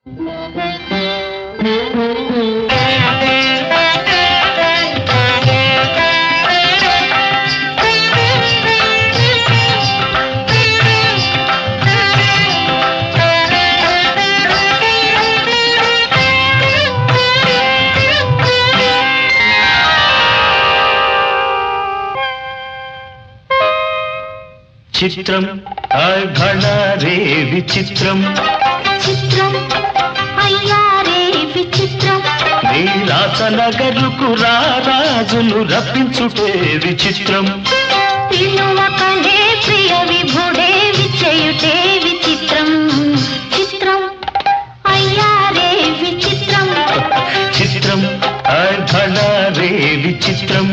చిత్రం ఘళరే విచిత్రం చిత్రం అయ్యారే విచిత్రం నీరాస నగరుకు రారాజును రప్పించుటే విచిత్రం పిలువకనే ప్రియ విభుడే విచయుటే విచిత్రం చిత్రం అయ్యారే విచిత్రం చిత్రం ఘళరే విచిత్రం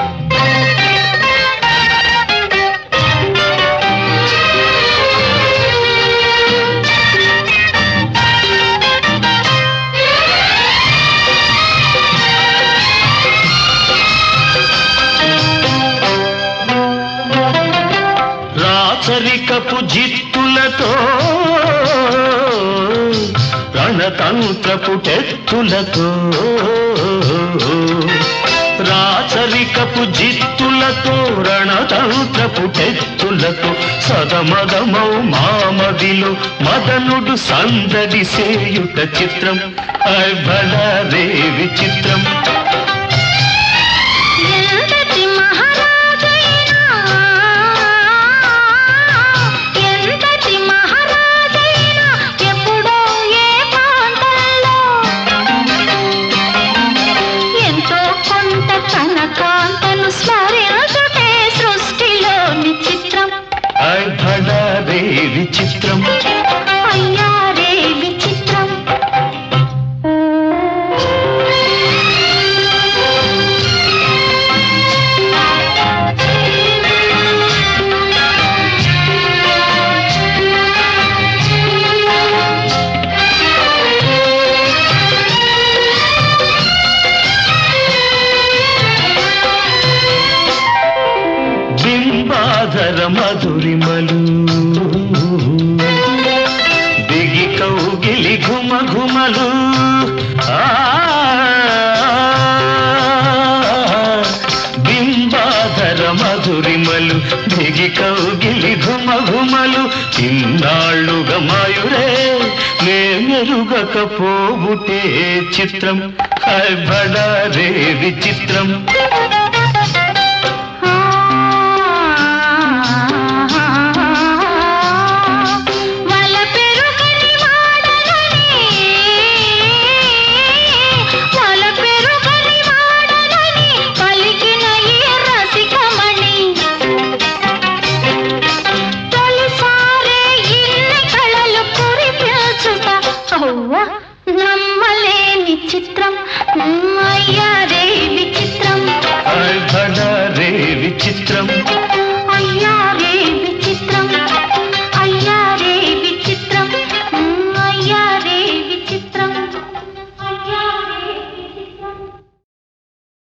రాచరికపు జిత్తులతో రణతంత్రపు టెత్తులతో రాచరికపు జిత్తులతో రణతంత్రపు టెత్తులతో సదమదమౌ మామదిలో మదనుడు సందడి సేయుట చిత్రం అభళరే విచిత్రం ఎంతటి మహారాజైనా ఎంతటి మహారాజైనా ఎప్పుడో ఏ ప్రాంతంలో ఎంతో కొంత తన కాంతను స్మరించుటే సృష్టిలోని చిత్రం అభళరే విచిత్రం అయ్యారే విచిత్రం బింబాధర మధురిమలు దిగి కౌగిలి ఘుమ ఘుమలు ఆ, బింబాధర మధురిమలు దిగి కౌగిలి ఘుమ ఘుమలు ఇన్నాళ్ళుగా మాయురే నే మెరుగకపోబుటే చిత్రం బడారే విచిత్రం